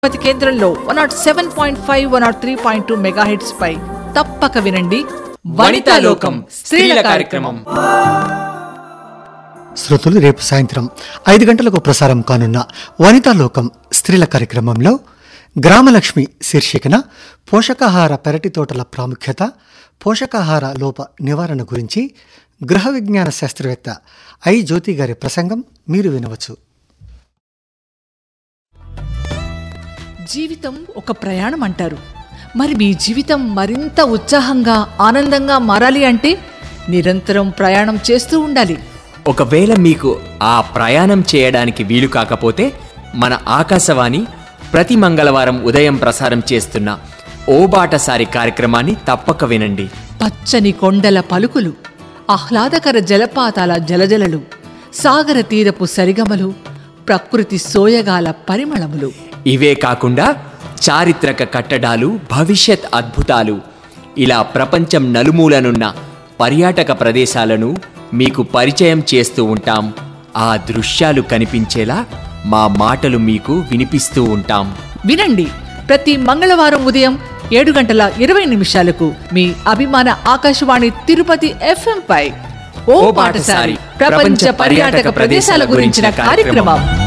తిరుపతి కేంద్రంలో one not seven point five one not three point two megahertz పై తప్పక వినండి వనితా లోకం స్త్రీల కార్యక్రమం శ్రోతలు రేపు సాయంత్రం ఐదు గంటలకు ప్రసారం కానున్న వనితా లోకం స్త్రీల కార్యక్రమంలో గ్రామలక్ష్మి శీర్షికన పోషకాహార పెరటి తోటల ప్రాముఖ్యత పోషకాహార లోప నివారణ గురించి గృహ విజ్ఞాన శాస్త్రవేత్త ఐ జ్యోతి గారి ప్రసంగం మీరు వినవచ్చు జీవితం ఒక ప్రయాణం అంటారు మరి మీ జీవితం మరింత ఉత్సాహంగా ఆనందంగా మారాలి అంటే నిరంతరం ప్రయాణం చేస్తూ ఉండాలి ఒకవేళ మీకు ఆ ప్రయాణం చేయడానికి వీలు కాకపోతే మన ఆకాశవాణి ప్రతి మంగళవారం ఉదయం ప్రసారం చేస్తున్న ఓబాటసారి కార్యక్రమాన్ని తప్పక వినండి పచ్చని కొండల పలుకులు ఆహ్లాదకర జలపాతాల జలజలలు సాగర తీరపు సరిగమలు ప్రకృతి సోయగాల పరిమళములు ఇవే కాకుండా చారిత్రక కట్టడాలు భవిష్యత్ అద్భుతాలు ఇలా ప్రపంచం నలుమూలనున్న పర్యాటక ప్రదేశాలను మీకు పరిచయం చేస్తూ ఉంటాం ఆ దృశ్యాలు కనిపించేలా మా మాటలు మీకు వినిపిస్తూ ఉంటాం వినండి ప్రతి మంగళవారం ఉదయం ఏడు గంటల ఇరవై నిమిషాలకు మీ అభిమాన ఆకాశవాణి తిరుపతి ఎఫ్ఎం పై ఓ పాటసారి ప్రపంచ పర్యాటక ప్రదేశాల గురించిన కార్యక్రమం